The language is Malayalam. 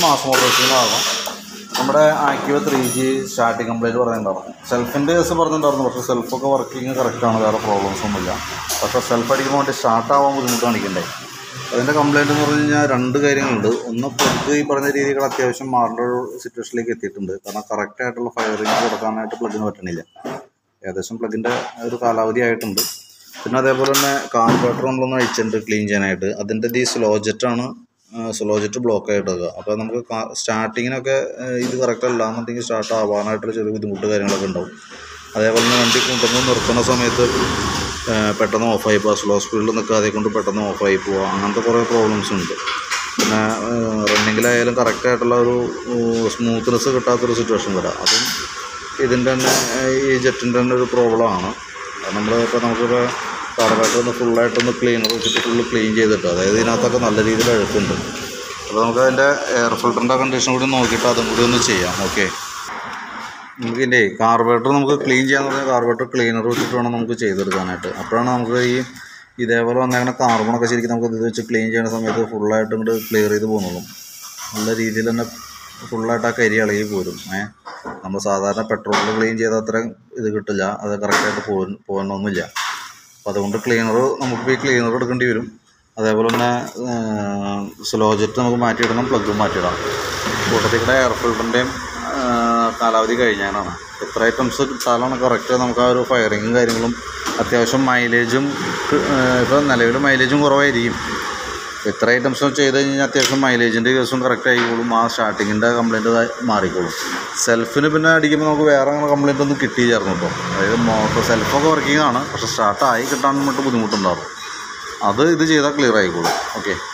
മാസം ഓപ്പറേഷനാകും നമ്മുടെ active three G starting complaint പറഞ്ഞിട്ടുണ്ടായിരുന്നു സെൽഫിൻ്റെ കേസ് പറഞ്ഞിട്ടുണ്ടായിരുന്നു പക്ഷേ സെൽഫൊക്കെ വർക്കിംഗ് കറക്റ്റാണ് വേറെ പ്രോബ്ലംസ് ഒന്നുമില്ല പക്ഷേ സെൽഫ് അടിക്കുമ്പോൾ വേണ്ടി സ്റ്റാർട്ട് ആവാൻ ബുദ്ധിമുട്ട് കാണിക്കണ്ടേ അതിൻ്റെ കംപ്ലൈൻറ്റ് എന്ന് പറഞ്ഞു കഴിഞ്ഞാൽ രണ്ട് കാര്യങ്ങളുണ്ട് ഒന്ന് പ്ലഗ് ഈ പറഞ്ഞ രീതികൾ അത്യാവശ്യം മാറേണ്ട ഒരു സിറ്റുവേഷനിലേക്ക് എത്തിയിട്ടുണ്ട് കാരണം കറക്റ്റായിട്ടുള്ള ഫയറിങ് കൊടുക്കാനായിട്ട് പ്ലഗിന് പറ്റണില്ല ഏകദേശം പ്ലഗിൻ്റെ ഒരു കാലാവധി ആയിട്ടുണ്ട് പിന്നെ അതേപോലെ തന്നെ കാർബറേറ്റർ നമ്മളൊന്ന് അഴിച്ചിട്ടുണ്ട് ക്ലീൻ ചെയ്യാനായിട്ട് അതിൻ്റെ ഈ സ്ലോ ജെറ്റാണ് സ്ലോ ജെറ്റ് ബ്ലോക്ക് ആയിട്ട് വെക്കുക അപ്പോൾ നമുക്ക് സ്റ്റാർട്ടിങ്ങിനൊക്കെ ഇത് കറക്റ്റ് അല്ല എന്നുണ്ടെങ്കിൽ സ്റ്റാർട്ട് ആവാനായിട്ടുള്ള ചെറിയ ബുദ്ധിമുട്ട് കാര്യങ്ങളൊക്കെ ഉണ്ടാവും അതേപോലെ തന്നെ വണ്ടി കൊണ്ടുവന്ന് നിർത്തുന്ന സമയത്ത് ആ, പെട്ടെന്ന് ഓഫായി പോവുക സ്ലോ സ്പീഡിൽ നിൽക്കാതെ കൊണ്ട് പെട്ടെന്ന് ഓഫായി പോവുക അങ്ങനത്തെ കുറേ പ്രോബ്ലംസ് ഉണ്ട് പിന്നെ റണ്ണിങ്ങിലായാലും കറക്റ്റായിട്ടുള്ള ഒരു സ്മൂത്ത്നെസ് കിട്ടാത്തൊരു സിറ്റുവേഷൻ വരാം അതും ഇതിൻ്റെ തന്നെ ഏഹ്, ഈ ജെറ്റിൻ്റെ തന്നെ ഒരു പ്രോബ്ലമാണ് നമ്മൾ ഇപ്പോൾ നമുക്കിപ്പോൾ കാർബറേറ്റർ ഒന്ന് ഫുള്ളായിട്ടൊന്ന് ക്ലീനർ വെച്ചിട്ട് ഫുള്ള് ക്ലീൻ ചെയ്തിട്ട് അതായത് ഇതിനകത്തൊക്കെ നല്ല രീതിയിൽ അഴുക്കുണ്ട് അപ്പോൾ നമുക്ക് അതിൻ്റെ എയർ ഫിൽറ്ററിൻ്റെ കണ്ടീഷൻ കൂടി നോക്കിയിട്ട് അതും കൂടി ഒന്ന് ചെയ്യാം ഓക്കെ നമുക്ക് ഇതിൻ്റെ കാർബറേറ്റർ നമുക്ക് ക്ലീൻ ചെയ്യാന്ന് പറഞ്ഞാൽ കാർബറേറ്റർ ക്ലീനർ വെച്ചിട്ട് വേണം നമുക്ക് ചെയ്തെടുക്കാനായിട്ട് അപ്പോഴാണ് നമുക്ക് ഈ ഇതേപോലെ വന്നേക്കുന്ന കാർബണൊക്കെ ശരിക്കും നമുക്ക് ഇത് വെച്ച് ക്ലീൻ ചെയ്യുന്ന സമയത്ത് ഫുള്ളായിട്ട് ഇങ്ങോട്ട് ക്ലിയർ ചെയ്ത് പോകുന്നുള്ളൂ നല്ല രീതിയിൽ തന്നെ ഫുള്ളായിട്ട് ആ കരി ഇളകി പോരും ഏഹ് നമ്മൾ സാധാരണ പെട്രോളിൽ ക്ലീൻ ചെയ്ത അത്രയും ഇത് കിട്ടില്ല അത് കറക്റ്റായിട്ട് പോ പോകണമെന്നില്ല അപ്പോൾ അതുകൊണ്ട് ക്ലീനർ നമുക്ക് ഈ ക്ലീനർ എടുക്കേണ്ടി വരും അതേപോലെ തന്നെ സ്ലോ ജെറ്റ് നമുക്ക് മാറ്റിയിടണം പ്ലഗ് മാറ്റിയിടണം കൂട്ടത്തിൽ കൂടെ എയർ ഫിൽറ്ററിൻ്റെയും കാലാവധി കഴിഞ്ഞാലാണ് എത്ര ഐറ്റംസ് കിട്ടാലാണ് കറക്റ്റ് നമുക്ക് ആ ഒരു ഫയറിങ്ങും കാര്യങ്ങളും അത്യാവശ്യം മൈലേജും ഇപ്പോൾ നിലവിൽ മൈലേജും കുറവായിരിക്കും ഇത്ര ഐറ്റംസ് ചെയ്ത് കഴിഞ്ഞാൽ അത്യാവശ്യം മൈലേജിൻ്റെ കേസും കറക്റ്റ് ആയിക്കോളും ആ സ്റ്റാർട്ടിങ്ങിൻ്റെ കംപ്ലയിൻറ്റ് മാറിക്കോളും സെൽഫിന് പിന്നെ അടിക്കുമ്പോൾ നമുക്ക് വേറെ അങ്ങനെ കംപ്ലയിൻ്റ് ഒന്നും കിട്ടിയില്ലായിരുന്നു കേട്ടോ അതായത് മോട്ടർ സെൽഫൊക്കെ വർക്കിംഗ് ആണ് പക്ഷേ സ്റ്റാർട്ടായി കിട്ടാൻ വേണ്ടിയിട്ട് ബുദ്ധിമുട്ടുണ്ടാവും അത് ഇത് ചെയ്താൽ ക്ലിയർ ആയിക്കോളും ഓക്കെ